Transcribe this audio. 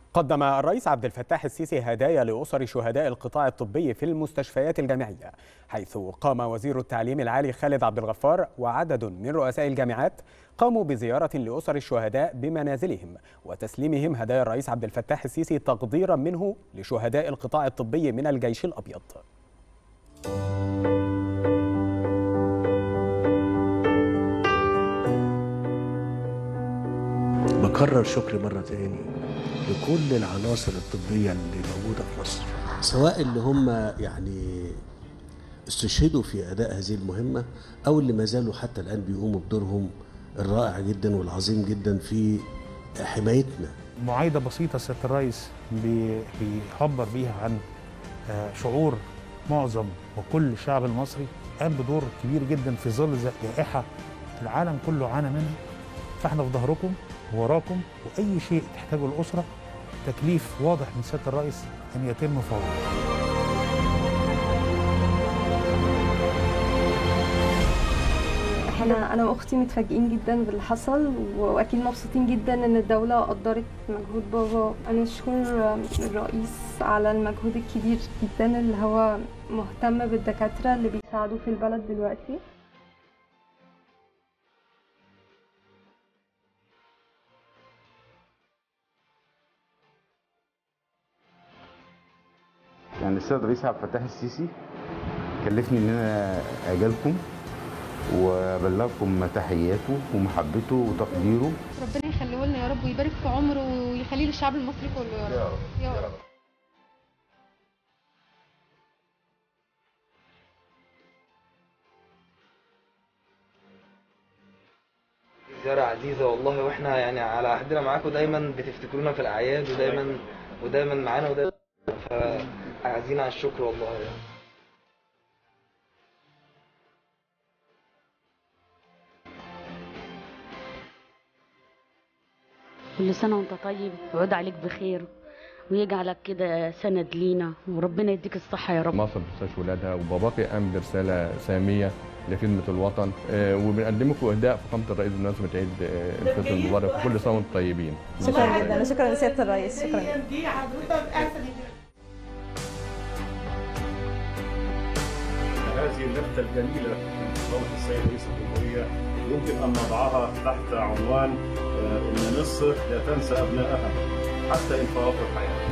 قدم الرئيس عبد الفتاح السيسي هدايا لأسر شهداء القطاع الطبي في المستشفيات الجامعية حيث قام وزير التعليم العالي خالد عبد الغفار وعدد من رؤساء الجامعات قاموا بزيارة لأسر الشهداء بمنازلهم وتسليمهم هدايا الرئيس عبد الفتاح السيسي تقديرا منه لشهداء القطاع الطبي من الجيش الأبيض بكرر شكري مرة تاني لكل العناصر الطبية اللي موجودة في مصر سواء اللي هم يعني استشهدوا في أداء هذه المهمة أو اللي ما زالوا حتى الآن بيقوموا بدورهم الرائع جدا والعظيم جدا في حمايتنا معايدة بسيطة سيادة الرئيس بي- بيعبر بيها عن آه، شعور معظم وكل الشعب المصري قام بدور كبير جدا في ظل جائحة العالم كله عانى منها فاحنا في ظهركم ووراكم واي شيء تحتاجه الاسره تكليف واضح من سياده الرئيس ان يتم فورا احنا انا واختي متفاجئين جدا باللي حصل واكيد مبسوطين جدا ان الدوله قدرت مجهود بابا انا اشكر الرئيس على المجهود الكبير جدا اللي هو مهتم بالدكاتره اللي بيساعدوا في البلد دلوقتي يعني السيد الرئيس عبد الفتاح السيسي كلفني ان انا اجي لكم وابلغكم تحياته ومحبته وتقديره ربنا يخليه لنا يا رب ويبارك في عمره ويخليه للشعب المصري كله يا رب يا رب زيارة عزيزة والله واحنا يعني على عهدنا معاكم دايما بتفتكرونا في الأعياد ودايما ودايما معانا ودايما فعايزين على الشكر والله يعني. كل سنة وانت طيب ويعود عليك بخير ويجعلك كده سند لينا وربنا يديك الصحة يا رب مصر بتستشفي ولادها وباباكي قام برسالة سامية لخدمة الوطن آه، وبنقدم لكم إهداء فخامة الرئيس بمناسبة عيد آه، الفطر المبارك وكل سنة وانتم طيبين شكرا جدا شكرا لسياده الرئيس شكرا هذه اللفتة الجميلة من فضيلة السيد رئيس الجمهورية يمكن أن نضعها تحت عنوان آه، إن مصر لا تنسى أبنائها حتى إن فارقوا الحياة.